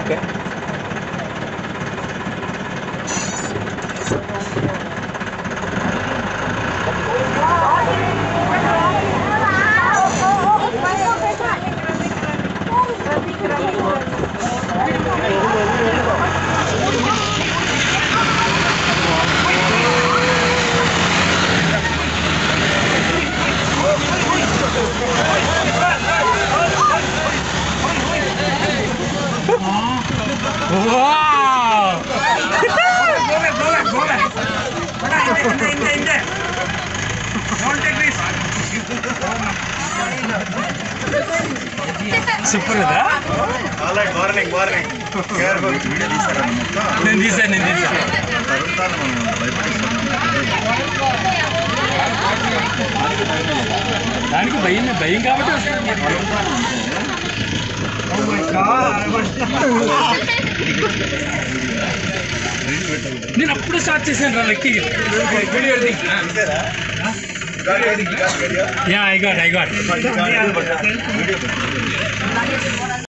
okay super కదా warning warning careful video తీసారా నేను తీసాను నేను తీసాను తరుగుతాను మనం భయపడిపోతున్నాం దానికి భయం భయం కాబట్టి వస్తుంది నేను అప్పుడే స్టార్ట్ చేశాను రా lucky yeah I got I got video